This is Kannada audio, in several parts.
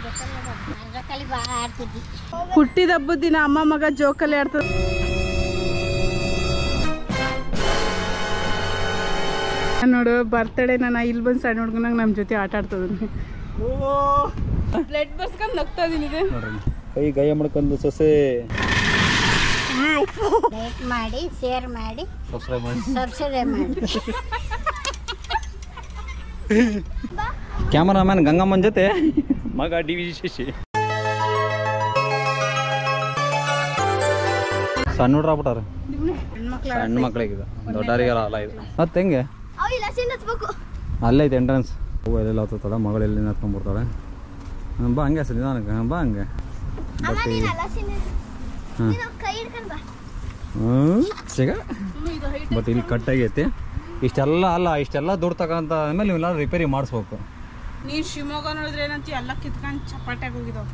ಮರದಕ್ಕಲ್ಲಿ ಭಾಳ ಆಡ್ತಿದ್ವಿ ಹುಟ್ಟಿದ ಹಬ್ಬದ ದಿನ ಅಮ್ಮ ಮಗ ಜೋಕಲ್ಲಿ ಆಡ್ತದ ನೋಡು ಬರ್ತಡೇ ನಾನು ಇಲ್ಲಿ ಬಂದು ಸಣ್ಣ ಹುಡ್ಗನಾಗ ನಮ್ಮ ಜೊತೆ ಆಟ ಆಡ್ತದ ಬ್ಲಡ್ ಬರ್ಸ್ಕೊಂಡು ನಗ್ತಾ ಇದೀನಿ ಇದೆ ನೋಡ್ರಿ ಕೈ ಗಾಯ ಮಾಡ್ಕೊಂಡು ಸೊಸೆ ಲೈಕ್ ಮಾಡಿ ಶೇರ್ ಮಾಡಿ ಸಬ್ಸ್ಕ್ರೈಬ್ ಮಾಡಿ ಸಬ್ಸಿಡಿ ಮಾಡಿ ಕ್ಯಾಮರಾಮ್ಯಾನ್ ಗಂಗಮ್ಮನ ಜೊತೆ ಮಗ ಡಿ ವಿ ಶಶಿ ಸಣ್ಣ ಹುಡ್ರ ಆಗ್ಬಿಟ್ಟಾರ ಹೆಣ್ಮಕ್ಳ ಸಣ್ಣ ಮಕ್ಳಿಗೆ ದೊಡ್ಡವರಿಗೆಲ್ಲ ಅಲ್ಲ ಇದು ಮತ್ತೆ ಹೆಂಗೆ ಅಲ್ಲೈತೆ ಎಂಟ್ರೆನ್ಸ್ ಹೂವು ಎಲ್ಲೆಲ್ಲ ಹತ್ತದ ಮಗಳು ಎಲ್ಲಿ ಹತ್ಕೊಂಡ್ಬಿಡ್ತಾಳೆ ಹ್ಮ್, ಬಾ ಹಂಗೆ ಸರಿ ನಿಧಾನಕ್ಕೆ ಹ್ಮ್, ಬಾ ಹಂಗೆ ಬಟ್ ಈ- ಹ್ಮ್. ಹ್ಮ್, ಸಿಗ ಬಟ್ ಇಲ್ಲಿ ಕಟ್ ಆಗೈತಿ ಇಷ್ಟೆಲ್ಲ ಅಲ್ಲ ಇಷ್ಟೆಲ್ಲ ದುಡ್ಡು ತಗೊಂತ ಆದ್ಮೇಲೆ ಇವೆಲ್ಲ ರಿಪೇರಿ ಮಾಡಿಸ್ಬೇಕು ನೀನ್ ಶಿವಮೊಗ್ಗ ನೋಡಿದ್ರೆ ಏನಂತ ಎಲ್ಲ ಕಿತ್ಕೊಂಡು ಚಪಾಟ್ಯಾಗ ಹೋಗಿದಾವ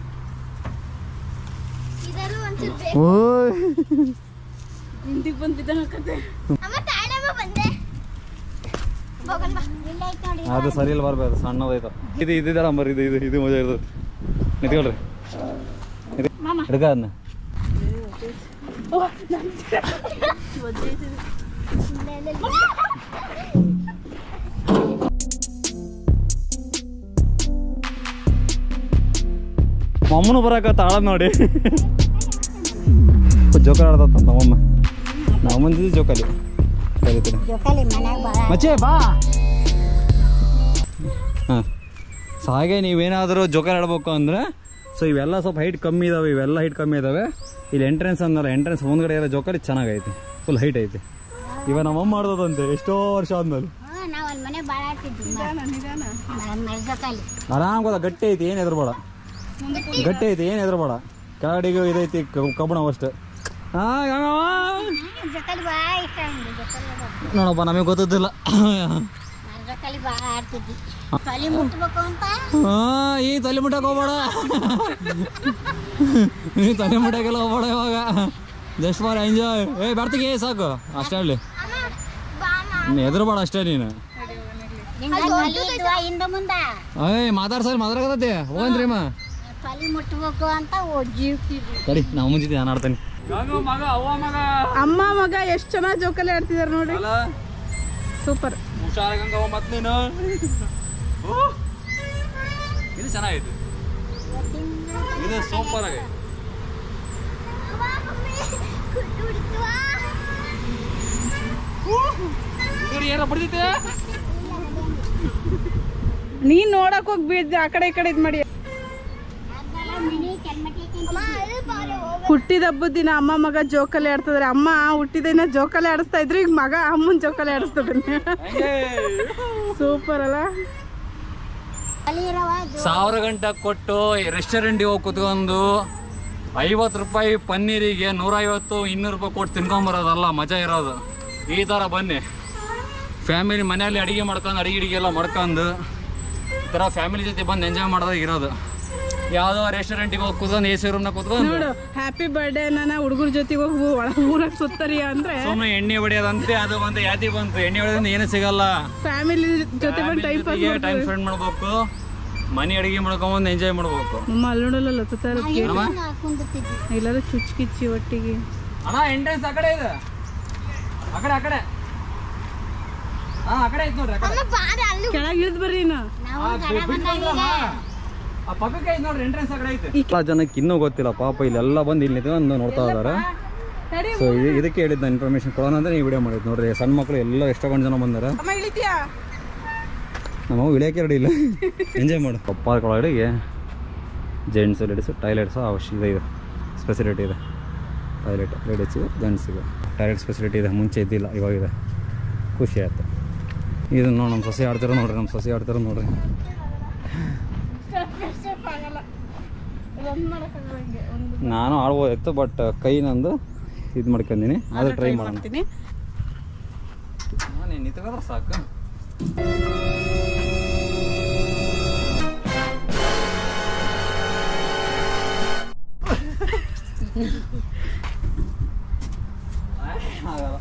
ಓಯ್ ಹಿಂದಿಗೆ ಬಂದಿದ್ದ ಕತೆ ನೋಡಿ ಅದು ಸರಿ ಇಲ್ಲ ಬರ್ಬೇಕು ಸಣ್ಣದೈತ ಇದು ಇದ್ದಿದ್ದಾರ ಅಂಬರ್ ಇದು ಇದು ಇದು ಮಜಾ ಇರ್ತದೆ ನಿಂತ್ಕೊಳ್ರಿ ಹಿಡ್ಕ ಅದನ್ನ ಮಮ್ಮನು ಬರಾಕ ತಾಳ ನೋಡಿ ಜೋಕರ್ ಆಡ್ದತ್ತ ನಮ್ಮಮ್ಮ ನಾವು ಬಂದಿದ್ದು ಜೋಕಾಲಿ ಕರಿತೀನಿ ಜೋಕಾಲಿ ಮನ್ಯಾಗ ಭಾಳ ಮಚ್ಚೆ ಬಾ ಹಾಂ ಸೊ ಹಾಗೆ ನೀವೇನಾದರೂ ಜೋಕರ್ ಆಡ್ಬೇಕು ಅಂದರೆ ಸೊ ಇವೆಲ್ಲ ಸ್ವಲ್ಪ ಹೈಟ್ ಕಮ್ಮಿ ಇದಾವೆ ಇವೆಲ್ಲ ಹೈಟ್ ಕಮ್ಮಿ ಇದಾವೆ ಇಲ್ಲಿ ಎಂಟ್ರೆನ್ಸ್ ಅಂದಲ್ಲ ಎಂಟ್ರೆನ್ಸ್ ಮುಂದ್ಗಡೆ ಇರೋ ಜೋಕರ್ ಚೆನ್ನಾಗೈತಿ ಫುಲ್ ಹೈಟ್ ಐತಿ ಇವಾಗ ನಮ್ಮಮ್ಮ ಮಾಡ್ದದಂತೆ ಎಷ್ಟೋ ವರ್ಷ ಆದ್ಮೇಲೆ ಹ್ಞೂ ನಾವು ಅಲ್ಲಿ ಮನೆ ಭಾಳ ಆಡ್ತಿದ್ವಿ ಮರದಕ್ಕಲ್ಲಿ ಆರಾಮ್ ಗೊತ್ತಾ ಗಟ್ಟಿ ಐತಿ ಏನು ಎದುರ್ಬೇಡ ಗಟ್ಟಿ ಐತಿ ಏನು ಎದುರ್ಬೇಡ ಕೆಳಗಡೆಗೂ ಇದೈತಿ ಕ- ಕಬ್ಬಣ ಅಷ್ಟೇ ಹಾಂ ಜೋಕಾಲಿ ಭಾಳ ಇಷ್ಟ ನಮ್ಗೆ ಜೋಕಾಲಿ ನೋಡಪ್ಪ ನಮಗೆ ಗೊತ್ತಿದ್ದಿಲ್ಲ ಮರದಕ್ಕಲ್ಲಿ ಭಾಳ ಆಡ್ತಿದ್ವಿ ತಲೆ ಮುಟ್ಬೇಕು ಅಂತ ಹಾ ಈ ತಲೆ ಮುಟ್ಟಕ್ಕೆ ಹೋಗ್ಬೇಡ ಈ ತಲೆ ಮುಟ್ಟಕ್ಕೆಲ್ಲ ಹೋಗ್ಬೇಡ ಇವಾಗ ಜಸ್ಟ್ ಫಾರ್ ಎಂಜಾಯ್ ಏ ಬರ್ತಿಗೆ ಸಾಕು ಅಷ್ಟೇ ಹೇಳಿ ನೀನು ಎದುರುಬೇಡ ಅಷ್ಟೇ ನೀನು ನಿಂಗೆ ತಲೆ ಇದ್ವಾ ಹಿಂದೆ ಮುಂದೆ ಏಯ್ ಮಾತಾಡ್ಸಲ್ ಮಾತಾಡಕತ್ತೈತಿ ಹೋಗಂದ್ರಿ ಅಮ್ಮ ತಲೆ ಮುಟ್ಬೇಕು ಅಂತ ಜೀವ್ತಿದ್ವಿ ಸರಿ ನಾವು ಮುಂಚಿದ್ದೆ ನಾನು ಆಡ್ತೇನೆ ಅಮ್ಮ ಮಗ ಎಷ್ಟು ಚೆನ್ನಾಗಿ ಜೋಕಲ್ಲಿ ಆಡ್ತಿದಾರೆ ನೋಡಿ ಸೂಪರ್ ಹುಷಾರ ಗಂಗವ್ವ ಮತ್ ನೀನು ಇದು ಚೆನ್ನಾಗೈತಿ ಇದು ಸೂಪರ್ ಆಗೈತಿ ಏನೋ ಬಿಡ್ತೈತೆ ನೀನ್ ನೋಡಕ್ ಹೋಗಿ ಬೀಳ್ದೆ ಆ ಕಡೆ ಈ ಕಡೆ ಇದ್ ಮಾಡಿ ಹುಟ್ಟಿದ ಹಬ್ಬದ ದಿನ ಅಮ್ಮ ಮಗ ಜೋಕಲ್ಲಿ ಆಡ್ತಿದಾರೆ ಅಮ್ಮ ಹುಟ್ಟಿದ ದಿನ ಜೋಕಲ್ಲಿ ಆಡಿಸ್ತಾ ಇದ್ರು ಈಗ ಮಗ ಅಮ್ಮನ್ ಜೋಕಲ್ಲಿ ಆಡಿಸ್ತದನ್ನ ಸೂಪರ್ ಅಲ್ಲ ತಲೆ ಇರವ ಸಾವಿರ ಗಂಟೆ ಕೊಟ್ಟು ರೆಸ್ಟೋರೆಂಟಿಗೆ ಹೋಗಿ ಕುತ್ಕೊಂಡು ಐವತ್ತು ರೂಪಾಯಿ ಪನ್ನೀರಿಗೆ ನೂರೈವತ್ತು ಇನ್ನೂರು ರೂಪಾಯಿ ಕೊಟ್ಟು ತಿನ್ಕೊಂಬರೋದಲ್ಲ ಮಜಾ ಇರೋದು ಈ ಥರ ಬನ್ನಿ ಫ್ಯಾಮಿಲಿ ಮನೆಯಲ್ಲಿ ಅಡುಗೆ ಮಾಡ್ಕೊಂಡು ಅಡುಗೆ ಗಿಡಿಗೆ ಎಲ್ಲ ಮಾಡ್ಕೊಂಡು ಈ ಥರ ಫ್ಯಾಮಿಲಿ ಜೊತೆ ಬಂದು ಎಂಜಾಯ್ ಮಾಡೋದಾಗ ಇರೋದು ಯಾವುದೋ ರೆಸ್ಟೋರೆಂಟಿಗೆ ಹೋಗಿ ಕುತ್ಕೊಂಡು ಎ ಸಿ ರೂಮ್ನಾಗ ಕುತ್ಕೊಂಡು ನೋಡು ಹ್ಯಾಪಿ ಬರ್ಡೇ ನನ್ನ ಹುಡುಗರ ಜೊತೆಗೆ ಹೋಗಿ ಒಳ ಊರಾಗ ಸುತ್ತರಿಯ ಅಂದ್ರೆ ಸುಮ್ಮನೆ ಎಣ್ಣೆ ಹೊಡೆಯೋದಂತೆ ಅದು ಬಂತು ಯಾತಿ ಬಂತು ಎಣ್ಣೆ ಹೊಡೆಯೋದ್ರಿಂದ ಏನೂ ಸಿಗಲ್ಲ ಫ್ಯಾಮಿಲಿ ಜೊತೆ ಬಂದು ಟೈಮ್ ಪಾಸ್ ಟೈಮ್ ಸ್ಪೆಂಡ್ ಮಾಡ್ಬೇಕು ಮನೆ ಅಡುಗೆ ಮಾಡ್ಕೊಂಬಂದು ಎಂಜಾಯ್ ಮಾಡ್ಬೇಕು ಅಮ್ಮ ಅಲ್ಲಿ ನೋಡಲ್ಲ ಲತ್ತ ಕುಂದಿರ್ತಿದ್ವಿ ಎಲ್ಲರೂ ಚುಚ್ ಕಿಚ್ಚಿ ಒಟ್ಟಿಗೆ ಅಣ್ಣ ಎಂಟ್ರೆನ್ಸ್ ಆ ಕಡೆ ಇದೆ ಆ ಕಡೆ ಆ ಕಡೆ ಹಾ ಆ ಕಡೆ ಐತ್ ನೋಡ್ರಿ ಆ ಕಡೆ ಕೆಳಗೆ ಇಳಿದ್ ಬರ್ರಿ ಇನ್ನು ನಾವು ಆ ಗಡ ಬಿಟ್ಟು ಬಂದಾಗ ಆ ಪಕ್ಕಕ್ಕೆ ಐತ್ ನೋಡ್ರಿ ಎಂಟ್ರೆನ್ಸ್ ಆ ಕಡೆ ಐತೆ ಎಲ್ಲ ಜನಕ್ಕೆ ಇನ್ನೂ ಗೊತ್ತಿಲ್ಲ ಪಾಪ ಇಲ್ಲೆಲ್ಲ ಬಂದು ಇಲ್ಲಿ ನಿಂತ್ಕೊಂಡು ನೋಡ್ತಾ ಇದಾರೆ ಸೊ ಇದಕ್ಕೆ ಹೇಳಿದ್ದು ಇನ್ಫಾರ್ಮೇಶನ್ ಕೊಡೋಣ ಅಂತ ನೀವು ವಿಡಿಯೋ ಮಾಡಿದ್ದು ನೋಡ್ರಿ ಸಣ್ಣ ಮಕ್ಕಳು ಎಲ್ಲ ಎಷ್ಟೊಂದು ಜನ ಬಂದಾರೆ ಅಮ್ಮ ಇಳಿತೀಯಾ ನಮ್ಮ ಇಳಿಯೋಕೆ ರೆಡಿ ಇಲ್ಲ ಎಂಜಾಯ್ ಮಾಡು ಪಾರ್ಕ್ ಒಳಗಡೆಗೆ ಜೆಂಟ್ಸು ಲೇಡೀಸು ಟಾಯ್ಲೆಟ್ಸು ಅವಶ್ಯ ಇದೆ ಸ್ಪೆಸಿಲಿಟಿ ಇದೆ ಟಾಯ್ಲೆಟ್ ಲೇಡೀಸಿಗೆ ಜೆಂಟ್ಸಿಗೆ ಟಾಯ್ಲೆಟ್ ಸ್ಪೆಸಿಲಿಟಿ ಇದೆ ಮುಂಚೆ ಇದ್ದಿಲ್ಲ ಇವಾಗಿದೆ ಖುಷಿ ಆಯ್ತು ಇದು ನೋಡಿ ನಮ್ಮ ಸೊಸೆ ಆಡ್ತಿರೋ ನೋಡ್ರಿ ನಮ್ಮ ಸೊಸೆ ಆಡ್ತಿರೋ ನೋಡ್ರಿ ನಾನು ಆಡ್ಬೋದಿತ್ತು ಬಟ್ ಕೈ ನಂದು ಇದು ಮಾಡ್ಕೊಂಡಿನಿ ಆದ್ರೆ ಟ್ರೈ ಮಾಡೋಣ ಮಾಡ್ತೀನಿ ನಾನು ನಿಂತ್ಕೊಂಡ್ರೆ ಸಾಕು ಆಗಲ್ಲ.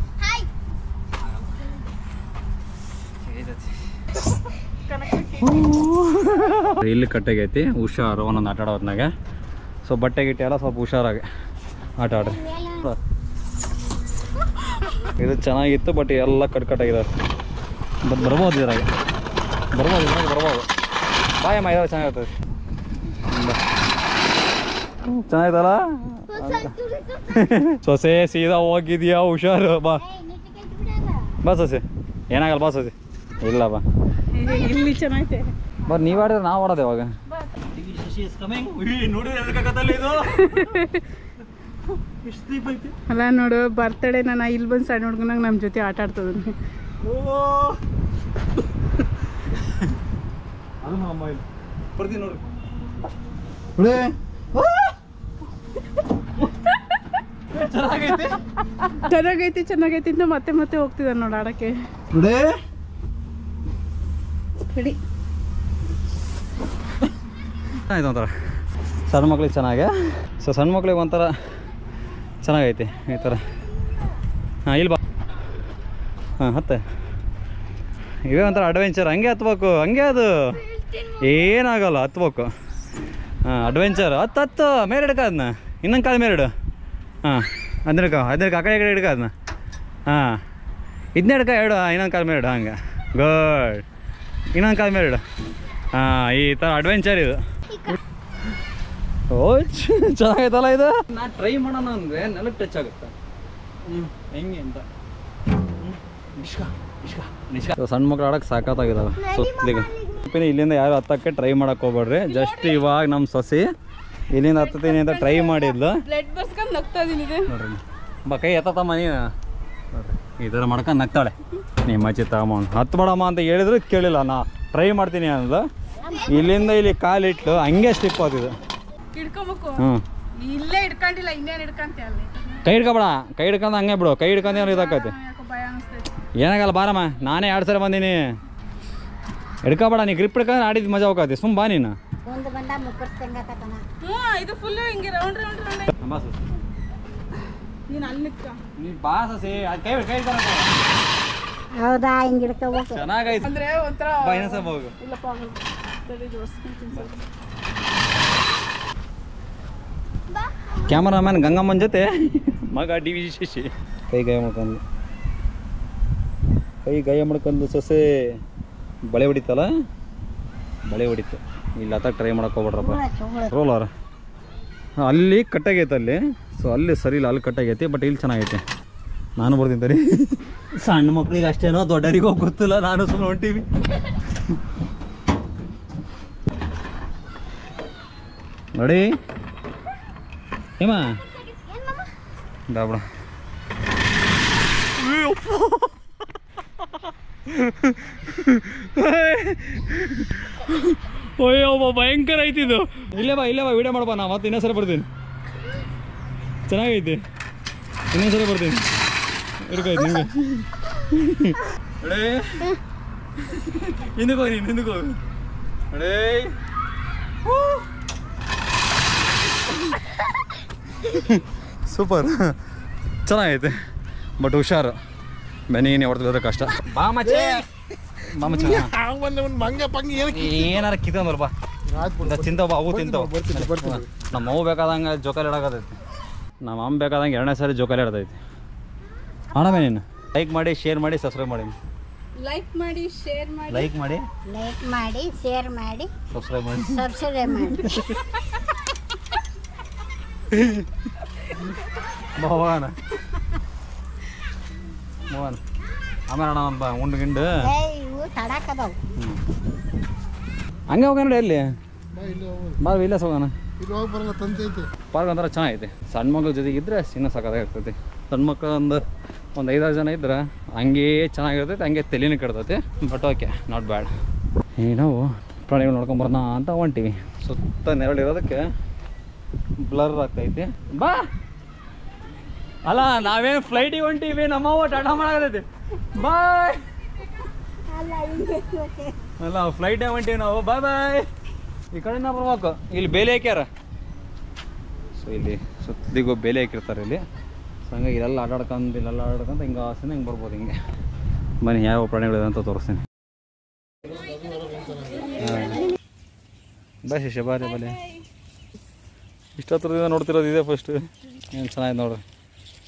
ಇಲ್ಲಿ ಕಟ್ಟೆಗೈತಿ ಹುಷಾರು ಒಂದೊಂದು ಆಟ ಆಡೋ ಹೊತ್ನಾಗ ಸೊ ಬಟ್ಟೆ ಗಿಟ್ಟೆ ಎಲ್ಲ ಸ್ವಲ್ಪ ಹುಷಾರಾಗಿ ಆಟ ಆಡ್ರಿ ಇದು ಚೆನ್ನಾಗಿತ್ತು ಬಟ್ ಎಲ್ಲ ಕಟ್ ಕಟ್ಟಾಗಿದೆ ಬಟ್ ಬರ್ಬೋದು ಇದ್ರಾಗ ಬರ್ಬೋದು ಇದ್ರಾಗ ಬರ್ಬೋದು ಬಾಯಮ್ಮ ಇದಾವೆ ಚೆನ್ನಾಗಿರ್ತದೆ ಬಾ. ಚೆನ್ನಾಗಿತ್ತಲ್ಲ ಸೊಸೆ ಸೀದಾ ಹೋಗಿದ್ಯಾ ಹುಷಾರು ಬಾ ಬಾ ಸೊಸೆ ಏನಾಗಲ್ಲ ಬಾ ಸೊಸೆ ಇಲ್ಲ ಬಾ ಇಲ್ಲಿ ಚೆನ್ನಾಗೈತೆ ಬರ್ ನೀವು ಆಡಿದ್ರೆ ನಾವು ಆಡೋದು ಇವಾಗ ಅಲ್ಲ ನೋಡು ಬರ್ತಡೇ ನಾನು ಇಲ್ಲಿ ಬಂದು ಸಣ್ಣ ಹುಡ್ಗನಾಗ ನಮ್ಮ ಜೊತೆ ಆಟ ಆಡ್ತದ ಬರ್ತೀನಿ ನೋಡ್ರಿ ಚೆನ್ನಾಗೈತಿ ಚೆನ್ನಾಗೈತಿ ಅಂತ ಮತ್ತೆ ಮತ್ತೆ ಹೋಗ್ತಿದ್ದಾನೆ ನೋಡು ಆಡಕ್ಕೆ ಬಿಡಿ ಆಯ್ತು ಒಂಥರ ಸಣ್ಣ ಮಕ್ಳಿಗೆ ಚೆನ್ನಾಗೆ ಸೊ ಸಣ್ಣ ಮಕ್ಳಿಗೆ ಒಂಥರ ಚೆನ್ನಾಗೈತಿ ಈ ಥರ ಹಾಂ ಇಲ್ಲಿ ಬಾ ಹಾಂ ಹತ್ತೆ ಇವೇ ಒಂಥರ ಅಡ್ವೆಂಚರ್ ಹಂಗೆ ಹತ್ಬೇಕು ಹಂಗೆ ಅದು ಏನಾಗಲ್ಲ ಹತ್ಬೇಕು ಹಾಂ ಅಡ್ವೆಂಚರ್ ಹತ್ತು ಹತ್ತು ಮೇಲೆ ಹಿಡ್ಕ ಅದನ್ನ ಇನ್ನೊಂದು ಕಾಲು ಮೇಲೆ ಇಡು ಹಾಂ ಅದನ್ನ ಹಿಡ್ಕ ಅದನ್ನ ಹಿಡ್ಕ ಆ ಕಡೆ ಈ ಕಡೆ ಹಿಡ್ಕ ಅದನ್ನ ಹಾಂ ಇದನ್ನ ಹಿಡ್ಕ ಎರಡು ಇನ್ನೊಂದು ಕಾಲು ಮೇಲೆ ಇಡು ಹಂಗೆ ಗುಡ್ ಇನ್ನೊಂದು ಕಾಲು ಮೇಲೆ ಇಡು ಹಾಂ ಈ ಥರ ಅಡ್ವೆಂಚರ್ ಇದು ಓ ಚೆನ್ನಾಗೈತಲ್ಲ ಇದು ನಾ ಟ್ರೈ ಮಾಡೋಣ ಅಂದರೆ ನೆಲಕ್ಕೆ ಟಚ್ ಆಗುತ್ತೆ ಹ್ಞೂ ಹೆಂಗೆ ಅಂತ ಸೊ ಸಣ್ಣ ಮಕ್ಳು ಆಡಕ್ಕೆ ಸಾಕಾಗಿದಾವೆ ಸುತ್ತಲಿಗೆ ಪಿನ್ ಇಲ್ಲಿಂದ ಯಾರು ಹತ್ತಕ್ಕೆ ಟ್ರೈ ಮಾಡಕ್ಕೆ ಹೋಗ್ಬೇಡ್ರಿ ಜಸ್ಟ್ ಇವಾಗ ನಮ್ಮ ಸೊಸಿ ಇಲ್ಲಿಂದ ಹತ್ತತೀನಿ ಅಂತ ಟ್ರೈ ಮಾಡಿದ್ಲು ಬ್ಲಡ್ ಬರ್ಸ್ಕೊಂಡು ನಗ್ತಾ ಇದೀನಿ ಇದು ನೋಡ್ರಿ ಬಾ ಕೈ ಎತ್ತಮ್ಮ ನೀನು ನೋಡ್ರಿ ಈ ಥರ ಮಾಡ್ಕೊಂಡು ನಗ್ತಾಳೆ ನಿಮ್ಮ ಅಜ್ಜಿ ತಗೊಂಡು ಹತ್ತು ಬೇಡಮ್ಮ ಅಂತ ಹೇಳಿದ್ರು ಕೇಳಿಲ್ಲ ನಾ ಟ್ರೈ ಮಾಡ್ತೀನಿ ಅಂದ್ಲು ಇಲ್ಲಿಂದ ಇಲ್ಲಿ ಕಾಲಿಟ್ಟು ಹಂಗೆ ಸ್ಟಿಪ್ ಆಗ್ತಿದ್ದು ಹಿಡ್ಕೊಬೇಕು ಹ್ಞೂ ಇಲ್ಲೇ ಹಿಡ್ಕೊಂಡಿಲ್ಲ ಇನ್ನೇನು ಹಿಡ್ಕಂತೆ ಅಲ್ಲಿ ಕೈ ಹಿಡ್ಕೊಬೇಡ ಕೈ ಹಿಡ್ಕೊಂಡು ಹಂಗೆ ಬಿಡು ಕೈ ಹಿಡ್ಕೊಂಡು ಏನೋ ಇದಾಕೈತಿ ಯಾಕೋ ಭಯ ಅನಿಸ್ತೈತೆ ಏನಾಗಲ್ಲ ಬಾರಮ್ಮ ನಾನೇ ಎರಡು ಸಲ ಬಂದೀನಿ ಹಿಡ್ಕೊಬೇಡ ನೀ ಗ್ರಿಪ್ ಹಿಡ್ಕೊಂಡು ಆಡಿದ ಮಜಾ ಹೋಗತ್ತೆ ಸುಮ್ಮ ಬಾ ನೀನು ಒಂದು ಬಂದ ಮುಕ್ಕರ್ಸ್ದಂಗಾಕತನ ಹ್ಞೂ ಇದು ಫುಲ್ಲು ಹಿಂಗೆ ರೌಂಡ್ ರೌಂಡ್ ರೌಂಡ್ ಬಾ ಸಸಿ ನೀನು ಅಲ್ಲಿ ನಿತ್ಕ ನೀ ಬಾ ಸಸಿ ಅದು ಕೈ ಕೈ ಹಿಡ್ಕೊಂಡು ಹೌದಾ ಹಿಂಗ್ ಹಿಡ್ಕೋಬೇಕು ಚೆನ್ನಾಗೈತೆ ಅಂದ್ರೆ ಒಂಥರ ಬಾ ಇನ್ನೊಂದ್ಸಲ ಹೋಗು ಇಲ್ಲಪ್ಪ ಆಗಲ್ಲ ತಲೆ ಜೋಡಿಸ್ಕೊಂತೀನಿ ಸ್ವಲ್ಪ ಕ್ಯಾಮರಾಮ್ಯಾನ್ ಗಂಗಮ್ಮನ ಜೊತೆ ಮಗ ಡಿ ವಿ ಶಶಿ ಕೈ ಗಾಯ ಮಾಡ್ಕೊಂಡು ಕೈ ಗಾಯ ಮಾಡ್ಕೊಂಡು ಸೊಸೆ ಬಳೆ ಹೊಡಿತಲ್ಲ ಬಳೆ ಹೊಡಿತು ಇಲ್ಲಿ ಹತ್ತ ಟ್ರೈ ಮಾಡಕ್ಕೆ ಹೋಗ್ಬಿಡ್ರಪ್ಪ ರೋಲರ್ ಅಲ್ಲಿ ಕಟ್ಟಾಗೈತೆ ಅಲ್ಲಿ ಸೊ ಅಲ್ಲಿ ಸರಿ ಇಲ್ಲ ಅಲ್ಲಿ ಕಟ್ಟಾಗೈತಿ ಬಟ್ ಇಲ್ಲಿ ಚೆನ್ನಾಗೈತೆ ನಾನು ಬರ್ತೀನಿ ತರಿ ಸಣ್ಣ ಮಕ್ಳಿಗೆ ಅಷ್ಟೇನೋ ದೊಡ್ಡರಿಗೆ ಹೋಗಿ ಗೊತ್ತಿಲ್ಲ ನಾನು ಸುಮ್ಮನೆ ಹೊಂಟೀವಿ ನೋಡಿ ಏಮ ದಾಬಡ ಅಯ್ಯೋ ಒಬ್ಬ ಭಯಂಕರ ಐತಿ ಇದು ಇಲ್ಲೇ ಬಾ ಇಲ್ಲೇ ಬಾ ವಿಡಿಯೋ ಮಾಡಪ್ಪ ನಾ ಮತ್ತೆ ಇನ್ನೊಂದ್ಸರಿ ಬರ್ತೀನಿ ಚೆನ್ನಾಗೈತಿ ಇನ್ನೊಂದ್ಸರಿ ಬರ್ತೀನಿ ಹಿಡ್ಕಾಯ್ತು ನಿಂಗೆ ಹಿಂದಕ್ಕೆ ಹೋಗಿ ನೀನು ಹಿಂದಕ್ಕೆ ಹೋಗಿ ಅಡೇ ಸೂಪರ್ ಚೆನ್ನಾಗೈತೆ ಬಟ್ ಹುಷಾರು ಬೆನಿಗಿನಿ ಹೊಡೆದ್ರೆ ಕಷ್ಟ ಬಾ ಮಚ್ಚೆ ಬಾ ಮಚ್ಚೆ ಏನಾರ ಕಿತ್ತಂದ್ರ ಬಾ ಇಂದ ತಿಂತಾವ ಬಾ ಅವು ತಿಂತಾವ ನಮ್ಮ ಅವು ಬೇಕಾದಂಗೆ ಜೋಕಾಲಿ ಆಡಕತ್ತೈತಿ ನಮ್ಮ ಅಮ್ಮ ಬೇಕಾದಂಗೆ ಎರಡನೇ ಸಾರಿ ಜೋಕಾಲಿ ಆಡ್ತೈತಿ ಆಡಮೇ ನೀನು ಲೈಕ್ ಮಾಡಿ ಶೇರ್ ಮಾಡಿ ಸಬ್ಸ್ಕ್ರೈಬ್ ಮಾಡಿ ಲೈಕ್ ಮಾಡಿ ಶೇರ್ ಮಾಡಿ ಲೈಕ್ ಮಾಡಿ ಲೈಕ್ ಮಾಡಿ ಶೇರ್ ಮಾಡಿ ಸಬ್ಸ್ಕ್ರೈಬ್ ಮಾಡಿ ಸಬ್ಸ್ಕ್ರೈಬ್ ಮಾಡಿ ಭವಾನ ಭವಾನ ಆಮೇಲೆ ಅಣ್ಣ ಬಾ ಉಂಡು ಗಿಂಡು ಏ ಇವು ತಡಾಕದವು ಹಂಗೆ ಹೋಗೋಣ ಎಲ್ಲಿ ಬಾ ಇಲ್ಲೇ ಹೋಗೋಣ ಇಲ್ಲಿ ಹೋಗಿ ಬರಲ್ಲ ತಂದೆ ಐತೆ ಪಾರ್ಕ್ ಒಂಥರ ಚೆನ್ನಾಗೈತೆ ಸಣ್ಣ ಮಕ್ಳ ಜೊತೆಗೆ ಇದ್ರೆ ಇನ್ನೂ ಸಕ್ಕತ್ತಾಗಿರ್ತೈತಿ ಸಣ್ಣ ಮಕ್ಳು ಒಂದು ಒಂದು ಐದಾರು ಜನ ಇದ್ರೆ ಹಂಗೇ ಚೆನ್ನಾಗಿರ್ತೈತೆ ಹಂಗೆ ತಲೆನೂ ಕೆಡ್ತೈತಿ ಬಟ್ ಓಕೆ ನಾಟ್ ಬ್ಯಾಡ್ ಈಗ ನಾವು ಪ್ರಾಣಿಗಳು ನೋಡ್ಕೊಂಬರೋಣ ಅಂತ ಹೊಂಟಿವಿ ಸುತ್ತ ನೆರಳಿರೋದಕ್ಕೆ ಬ್ಲರ್ ಆಗ್ತೈತಿ ಬಾ ಅಲ್ಲ ನಾವೇನು ಫ್ಲೈಟಿಗೆ ಹೊಂಟಿವಿ ನಮ್ಮವ್ವ ಟಾಟಾ ಮಾಡಾಕತೈತಿ ಬಾಯ್ ಅಲ್ಲ ಫ್ಲೈಟೇ ಹೊಂಟಿವಿ ನಾವು ಬಾಯ್ ಬಾಯ್ ಈ ಕಡೆಯಿಂದ ಬರ್ಬೇಕು ಇಲ್ಲಿ ಬೇಲಿ ಹಾಕ್ಯಾರ ಸೊ ಇಲ್ಲಿ ಸುತ್ತಿಗೂ ಬೇಲಿ ಹಾಕಿರ್ತಾರೆ ಇಲ್ಲಿ ಸೊ ಹಂಗಾಗಿ ಇಲ್ಲೆಲ್ಲ ಆಟಾಡ್ಕೊಂಡು ಇಲ್ಲೆಲ್ಲ ಆಟಾಡ್ಕೊಂಡು ಹಿಂಗೆ ಆಸೆನ ಹಿಂಗೆ ಬರ್ಬೋದು ಹಿಂಗೆ ಬನ್ನಿ ಯಾವ ಪ್ರಾಣಿಗಳಿದೆ ಅಂತ ತೋರಿಸ್ತೀನಿ ಬಾ ಶಿಷ್ಯ ಬಾರಿ ಬಲೆ ಇಷ್ಟ ಹತ್ರದಿಂದ ನೋಡ್ತಿರೋದು ಇದೆ ಫಸ್ಟ್ ಏನು ಚೆನ್ನಾಗಿದೆ ನೋಡ್ರಿ